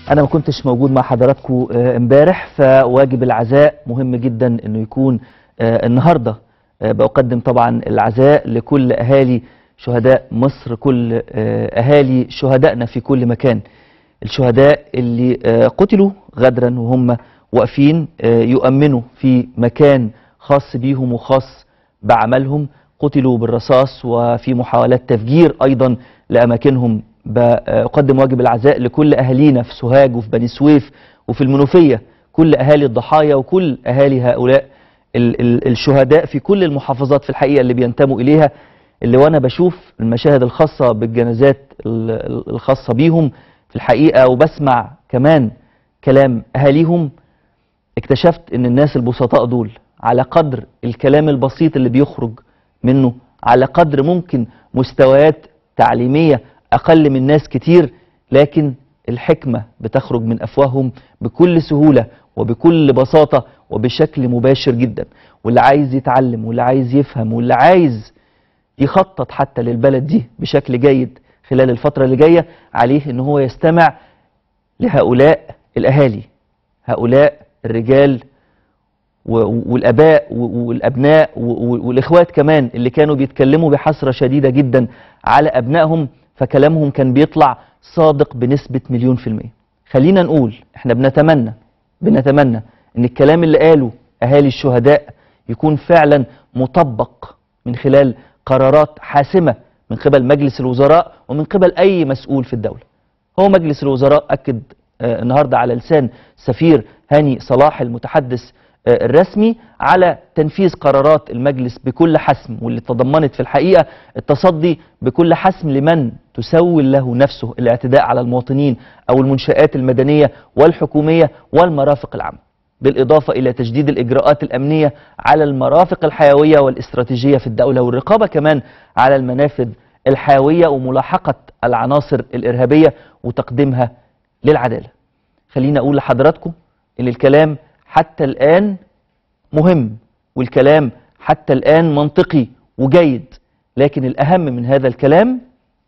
انا ما كنتش موجود مع حضراتكم آه، امبارح فواجب العزاء مهم جدا انه يكون آه، النهارده آه، بقدم طبعا العزاء لكل اهالي شهداء مصر كل آه، اهالي شهدائنا في كل مكان الشهداء اللي آه، قتلوا غدرا وهم واقفين آه، يؤمنوا في مكان خاص بيهم وخاص بعملهم قتلوا بالرصاص وفي محاولات تفجير ايضا لاماكنهم بقدم واجب العزاء لكل اهالينا في سوهاج وفي بني سويف وفي المنوفيه كل اهالي الضحايا وكل اهالي هؤلاء ال- ال- الشهداء في كل المحافظات في الحقيقه اللي بينتموا اليها اللي وانا بشوف المشاهد الخاصه بالجنازات ال- ال- الخاصه بيهم في الحقيقه وبسمع كمان كلام اهاليهم اكتشفت ان الناس البسطاء دول على قدر الكلام البسيط اللي بيخرج منه على قدر ممكن مستويات تعليمية اقل من ناس كتير لكن الحكمة بتخرج من افواههم بكل سهولة وبكل بساطة وبشكل مباشر جدا واللي عايز يتعلم واللي عايز يفهم واللي عايز يخطط حتى للبلد دي بشكل جيد خلال الفترة اللي جاية عليه ان هو يستمع لهؤلاء الاهالي هؤلاء الرجال و- والاباء و- والابناء و- و- والاخوات كمان اللي كانوا بيتكلموا بحسره شديده جدا على ابنائهم فكلامهم كان بيطلع صادق بنسبه مليون في الميه. خلينا نقول احنا بنتمنى بنتمنى ان الكلام اللي قاله اهالي الشهداء يكون فعلا مطبق من خلال قرارات حاسمه من قبل مجلس الوزراء ومن قبل اي مسؤول في الدوله. هو مجلس الوزراء أكد آه، النهاردة على لسان سفير هاني صلاح المتحدث آه، الرسمي على تنفيذ قرارات المجلس بكل حسم واللي تضمنت في الحقيقة التصدي بكل حسم لمن تسول له نفسه الاعتداء على المواطنين أو المنشآت المدنية والحكومية والمرافق العامة بالإضافة إلى تجديد الإجراءات الأمنية على المرافق الحيوية والاستراتيجية في الدولة والرقابة كمان على المنافذ الحيوية وملاحقة العناصر الإرهابية وتقديمها للعدالة خلينا أقول لحضراتكم إن الكلام حتى الآن مهم والكلام حتى الآن منطقي وجيد لكن الأهم من هذا الكلام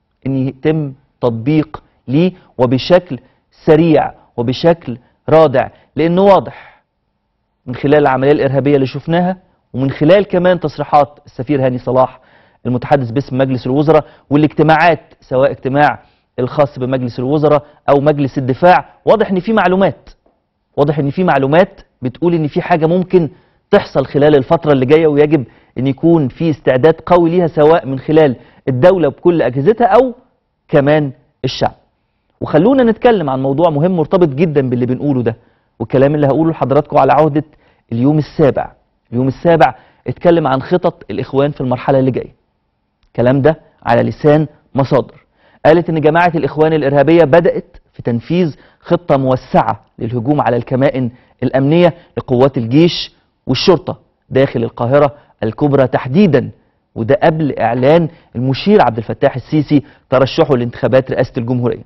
أن يتم تطبيق ليه وبشكل سريع وبشكل رادع لأنه واضح من خلال العملية الإرهابية اللي شفناها ومن خلال كمان تصريحات السفير هاني صلاح المتحدث باسم مجلس الوزراء والاجتماعات سواء اجتماع الخاص بمجلس الوزراء أو مجلس الدفاع واضح إن في معلومات واضح إن في معلومات بتقول إن في حاجة ممكن تحصل خلال الفترة اللي جاية ويجب إن يكون في استعداد قوي ليها سواء من خلال الدولة بكل أجهزتها أو كمان الشعب وخلونا نتكلم عن موضوع مهم مرتبط جدا باللي بنقوله ده والكلام اللي هقوله لحضراتكم على عهدة اليوم السابع اليوم السابع اتكلم عن خطط الإخوان في المرحلة اللي جاية الكلام ده على لسان مصادر قالت ان جماعة الإخوان الإرهابية بدأت في تنفيذ خطة موسعة للهجوم على الكمائن الأمنية لقوات الجيش والشرطة داخل القاهرة الكبرى تحديدا وده قبل إعلان المشير عبد الفتاح السيسي ترشحه لانتخابات رئاسة الجمهورية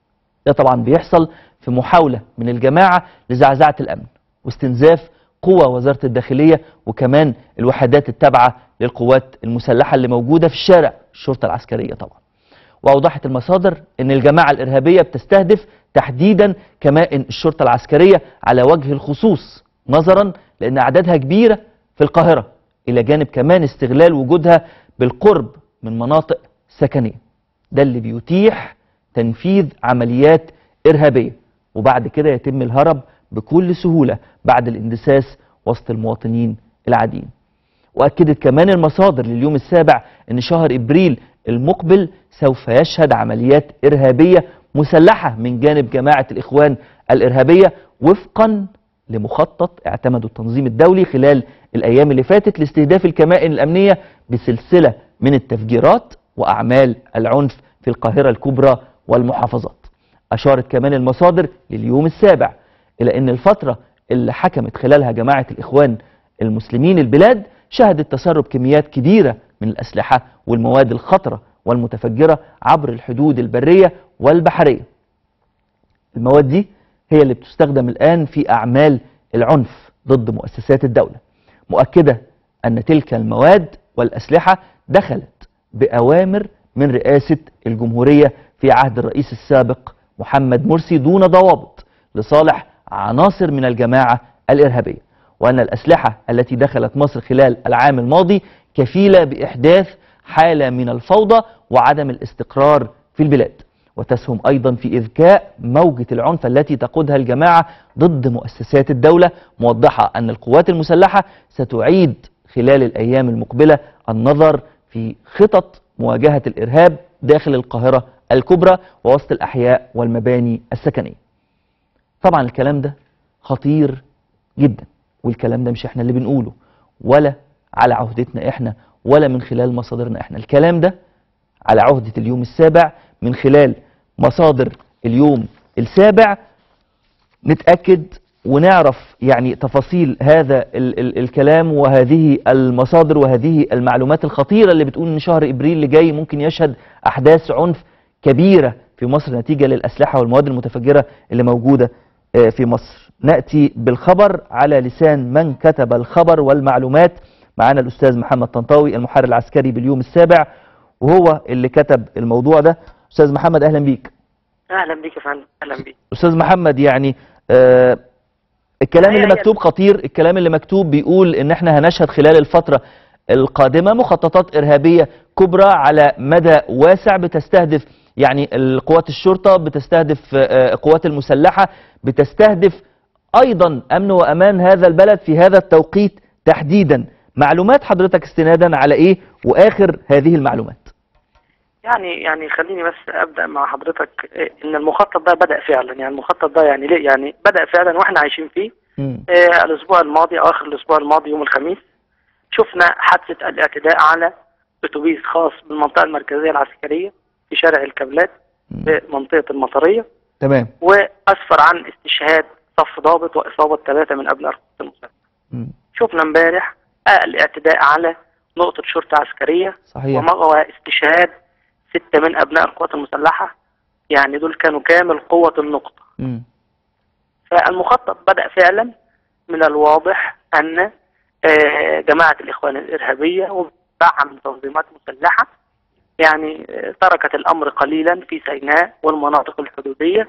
ده طبعا بيحصل في محاولة من الجماعة لزعزعة الأمن واستنزاف قوى وزارة الداخلية وكمان الوحدات التابعة للقوات المسلحة اللي موجودة في الشارع الشرطة العسكرية طبعا وأوضحت المصادر أن الجماعة الإرهابية بتستهدف تحديدا كمائن الشرطة العسكرية على وجه الخصوص نظرا لأن أعدادها كبيرة في القاهرة إلى جانب كمان استغلال وجودها بالقرب من مناطق سكنية ده اللي بيتيح تنفيذ عمليات إرهابية وبعد كده يتم الهرب بكل سهولة بعد الاندساس وسط المواطنين العاديين وأكدت كمان المصادر لليوم السابع أن شهر إبريل المقبل سوف يشهد عمليات إرهابية مسلحة من جانب جماعة الإخوان الإرهابية وفقا لمخطط اعتمده التنظيم الدولي خلال الأيام اللي فاتت لاستهداف الكمائن الأمنية بسلسلة من التفجيرات وأعمال العنف في القاهرة الكبرى والمحافظات أشارت كمان المصادر لليوم السابع إلى أن الفترة اللي حكمت خلالها جماعة الإخوان المسلمين البلاد شهدت تسرب كميات كبيرة من الأسلحة والمواد الخطرة والمتفجرة عبر الحدود البرية والبحرية المواد دي هي اللي بتستخدم الآن في أعمال العنف ضد مؤسسات الدولة مؤكدة أن تلك المواد والأسلحة دخلت بأوامر من رئاسة الجمهورية في عهد الرئيس السابق محمد مرسي دون ضوابط لصالح عناصر من الجماعة الإرهابية وأن الأسلحة التي دخلت مصر خلال العام الماضي كفيلة بإحداث حالة من الفوضى وعدم الاستقرار في البلاد وتسهم أيضا في إذكاء موجة العنف التي تقودها الجماعة ضد مؤسسات الدولة موضحة أن القوات المسلحة ستعيد خلال الأيام المقبلة النظر في خطط مواجهة الإرهاب داخل القاهرة الكبرى ووسط الأحياء والمباني السكنية طبعا الكلام ده خطير جدا والكلام ده مش احنا اللي بنقوله ولا على عهدتنا احنا ولا من خلال مصادرنا احنا الكلام ده على عهدة اليوم السابع من خلال مصادر اليوم السابع نتأكد ونعرف يعني تفاصيل هذا ال ال الكلام وهذه المصادر وهذه المعلومات الخطيرة اللي بتقول ان شهر ابريل اللي جاي ممكن يشهد احداث عنف كبيرة في مصر نتيجة للأسلحة والمواد المتفجرة اللي موجودة آه، في مصر نأتي بالخبر على لسان من كتب الخبر والمعلومات معانا الأستاذ محمد طنطاوي المحرر العسكري باليوم السابع وهو اللي كتب الموضوع ده أستاذ محمد أهلا بيك اهلا بيك يا فندم اهلا بيك أستاذ محمد يعني آه الكلام اللي هي- هي- مكتوب خطير الكلام اللي مكتوب بيقول ان احنا هنشهد خلال الفترة القادمة مخططات إرهابية كبرى على مدى واسع بتستهدف يعني القوات الشرطة بتستهدف آه، القوات المسلحة بتستهدف أيضا أمن وأمان هذا البلد في هذا التوقيت تحديدا معلومات حضرتك استنادا على إيه وآخر هذه المعلومات يعني يعني خليني بس ابدا مع حضرتك إيه، ان المخطط ده بدا فعلا يعني المخطط ده يعني ليه يعني بدا فعلا واحنا عايشين فيه مم. آه الاسبوع الماضي او اخر الاسبوع الماضي يوم الخميس شفنا حادثه الاعتداء على اتوبيس خاص بالمنطقه المركزيه العسكريه في شارع الكابلات مم. في منطقه المطريه تمام واسفر عن استشهاد صف ضابط واصابه ثلاثه من ابناء القوات المسلحه مم. شفنا امبارح آه، الاعتداء على نقطه شرطه عسكريه صحيح ومضى استشهاد ستة من أبناء القوات المسلحة يعني دول كانوا كامل قوة النقطة مم. فالمخطط بدأ فعلا من الواضح أن آه، جماعة الإخوان الإرهابية ومجموعة من تنظيمات مسلحة يعني آه، تركت الأمر قليلا في سيناء والمناطق الحدودية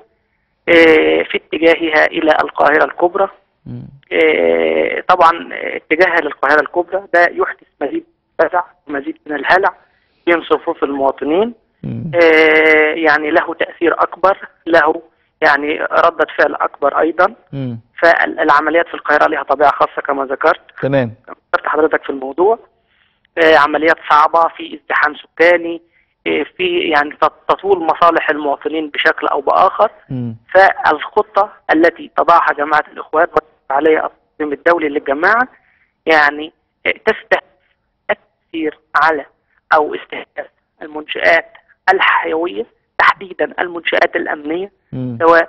آه، في اتجاهها إلى القاهرة الكبرى مم. آه، طبعا آه، اتجاهها للقاهرة الكبرى ده يحدث مزيد فزع ومزيد من الهلع بين صفوف المواطنين مم. آه، يعني له تأثير أكبر له يعني ردة فعل أكبر أيضا مم. فالعمليات في القاهرة لها طبيعة خاصة كما ذكرت تمام ذكرت حضرتك في الموضوع آه، عمليات صعبة في ازدحام سكاني آه، في يعني تط- تطول مصالح المواطنين بشكل أو بآخر مم. فالخطة التي تضعها جماعة الإخوان عليها التنظيم الدولي للجماعة يعني آه، تستهدف التأثير على أو استهداف المنشآت الحيوية تحديدا المنشآت الأمنية مم. سواء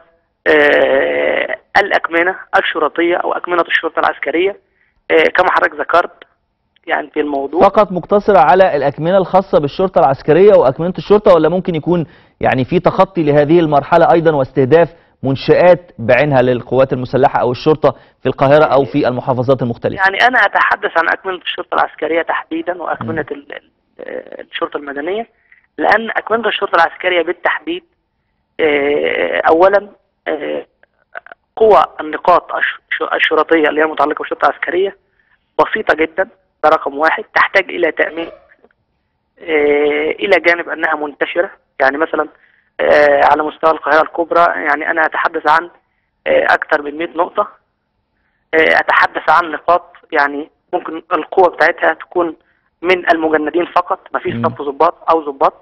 آه، الأكمنة الشرطية أو أكمنة الشرطة العسكرية آه، كما حضرتك ذكرت يعني في الموضوع فقط مقتصرة على الأكمنة الخاصة بالشرطة العسكرية وأكمنة الشرطة ولا ممكن يكون يعني في تخطي لهذه المرحلة أيضا واستهداف منشآت بعينها للقوات المسلحة أو الشرطة في القاهرة أو في المحافظات المختلفة يعني أنا أتحدث عن أكمنة الشرطة العسكرية تحديدا وأكمنة ال- ال- آه، الشرطة المدنية لأن أكمنة الشرطة العسكرية بالتحديد آه، أولا آه، قوى النقاط الش- الشرطية اللي هي متعلقة بالشرطة العسكرية بسيطة جدا ده رقم واحد تحتاج إلى تأمين آه، إلى جانب أنها منتشرة يعني مثلا آه، على مستوى القاهرة الكبرى يعني أنا أتحدث عن آه، أكثر من 100 نقطة آه، أتحدث عن نقاط يعني ممكن القوة بتاعتها تكون من المجندين فقط مفيش مم. صف ضباط أو ضباط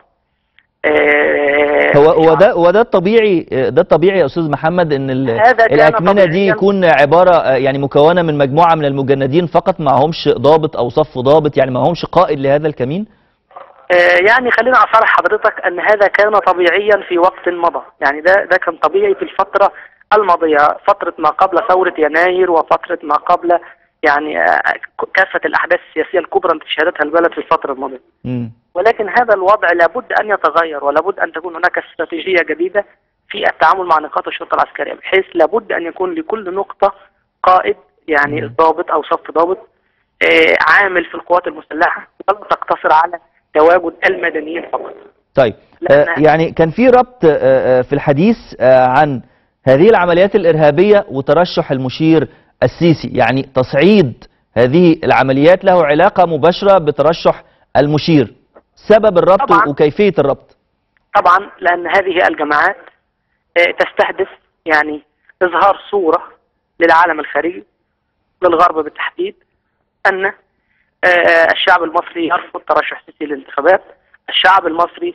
آه، هو هو ده هو ده الطبيعي ده الطبيعي يا استاذ محمد ان ال- هذا كان الاكمنه دي طبيعياً. يكون عباره آه، يعني مكونه من مجموعه من المجندين فقط معهمش ضابط او صف ضابط يعني معهمش قائد لهذا الكمين آه، يعني خلينا اصارح حضرتك ان هذا كان طبيعيا في وقت مضى يعني ده ده كان طبيعي في الفتره الماضيه فتره ما قبل ثوره يناير وفتره ما قبل يعني آه، كافه الاحداث السياسيه الكبرى التي شهدتها البلد في الفتره الماضيه مم. ولكن هذا الوضع لابد ان يتغير ولابد ان تكون هناك استراتيجيه جديده في التعامل مع نقاط الشرطه العسكريه بحيث لابد ان يكون لكل نقطه قائد يعني مم. ضابط او صف ضابط آه، عامل في القوات المسلحه ولا تقتصر على تواجد المدنيين فقط طيب لأن- آه، يعني كان في ربط آه، آه، في الحديث آه، عن هذه العمليات الإرهابية وترشح المشير السيسي يعني تصعيد هذه العمليات له علاقة مباشرة بترشح المشير سبب الربط طبعاً. وكيفية الربط طبعا لأن هذه الجماعات آه، تستهدف يعني إظهار صورة للعالم الخارجي للغرب بالتحديد أن آه، الشعب المصري يرفض ترشح السيسي للانتخابات الشعب المصري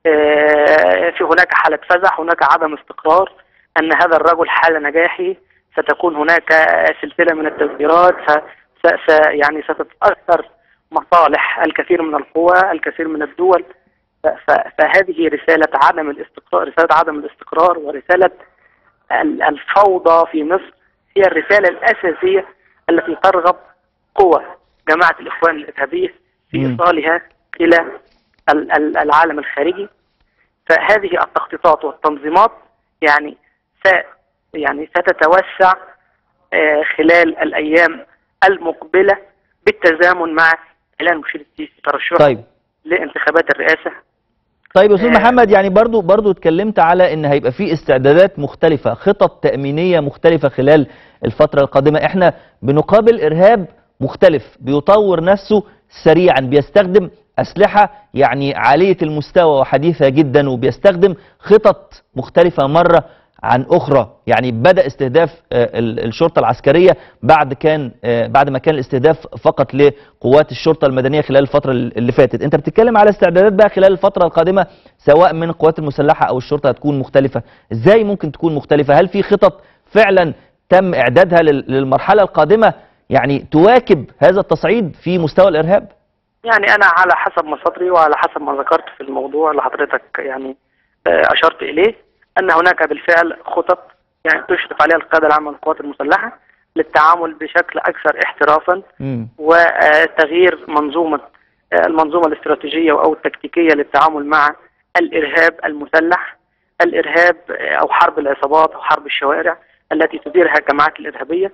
آه، في هناك حالة فزع هناك عدم استقرار أن هذا الرجل حال نجاحه ستكون هناك سلسلة من التغييرات س- س- س- يعني ستتأثر مصالح الكثير من القوى الكثير من الدول ف- ف- فهذه رسالة عدم الاستقرار رسالة عدم الاستقرار ورسالة ال- الفوضى في مصر هي الرسالة الأساسية التي ترغب قوى جماعة الإخوان الإرهابية في مم. إيصالها إلى ال- ال- العالم الخارجي فهذه التخطيطات والتنظيمات يعني س يعني ستتوسع آه، خلال الأيام المقبلة بالتزامن مع إعلان مشير السيسي ترشحه طيب لانتخابات الرئاسة طيب يا استاذ آه. محمد يعني برضو برضو اتكلمت على ان هيبقى في استعدادات مختلفة خطط تأمينية مختلفة خلال الفترة القادمة احنا بنقابل ارهاب مختلف بيطور نفسه سريعا بيستخدم اسلحة يعني عالية المستوى وحديثة جدا وبيستخدم خطط مختلفة مرة عن اخرى يعني بدا استهداف آه، ال- الشرطه العسكريه بعد كان آه، بعد ما كان الاستهداف فقط لقوات الشرطه المدنيه خلال الفتره اللي فاتت انت بتتكلم على استعدادات بقى خلال الفتره القادمه سواء من القوات المسلحه او الشرطه هتكون مختلفه ازاي ممكن تكون مختلفه هل في خطط فعلا تم اعدادها لل- للمرحله القادمه يعني تواكب هذا التصعيد في مستوى الارهاب يعني أنا على حسب مصادري وعلى حسب ما ذكرت في الموضوع اللي حضرتك يعني آه، أشرت إليه أن هناك بالفعل خطط يعني تشرف عليها القيادة العامة للقوات المسلحة للتعامل بشكل أكثر احترافا مم. وتغيير منظومة آه، المنظومة الاستراتيجية أو التكتيكية للتعامل مع الإرهاب المسلح الإرهاب آه، أو حرب العصابات أو حرب الشوارع التي تديرها الجماعات الإرهابية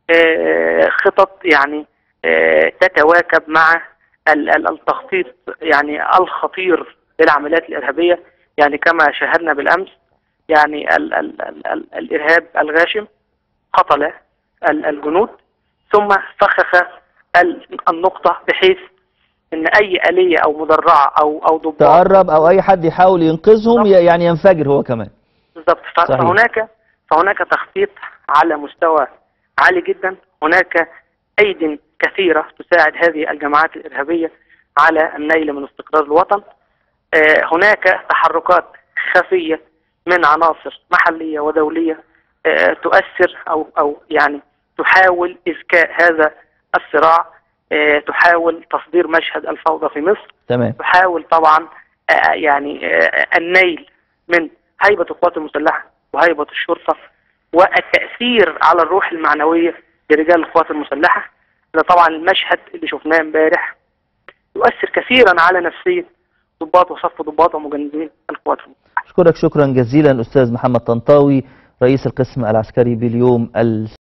آه، خطط يعني آه، تتواكب مع ال- ال- التخطيط يعني الخطير للعمليات الإرهابية يعني كما شاهدنا بالأمس يعني ال ال ال ال الإرهاب الغاشم قتل ال- الجنود ثم فخخ ال- النقطة بحيث ان اي آلية او مدرعة او او ضباط تقرب او اي حد يحاول ينقذهم ي- يعني ينفجر هو كمان بالضبط ف- صحيح. فهناك فهناك تخطيط على مستوى عالي جدا هناك ايد كثيرة تساعد هذه الجماعات الارهابية على النيل من استقرار الوطن آه، هناك تحركات خفية من عناصر محلية ودولية آه، تؤثر او او يعني تحاول اذكاء هذا الصراع آه، تحاول تصدير مشهد الفوضى في مصر تمام تحاول طبعا آه، يعني آه، النيل من هيبة القوات المسلحة وهيبة الشرطة والتأثير على الروح المعنوية لرجال القوات المسلحة ده طبعا المشهد اللي شفناه امبارح يؤثر كثيرا على نفسية ضباط وصف ضباط ومجندين القوات المسلحة أشكرك شكرا جزيلا أستاذ محمد طنطاوي رئيس القسم العسكري باليوم ال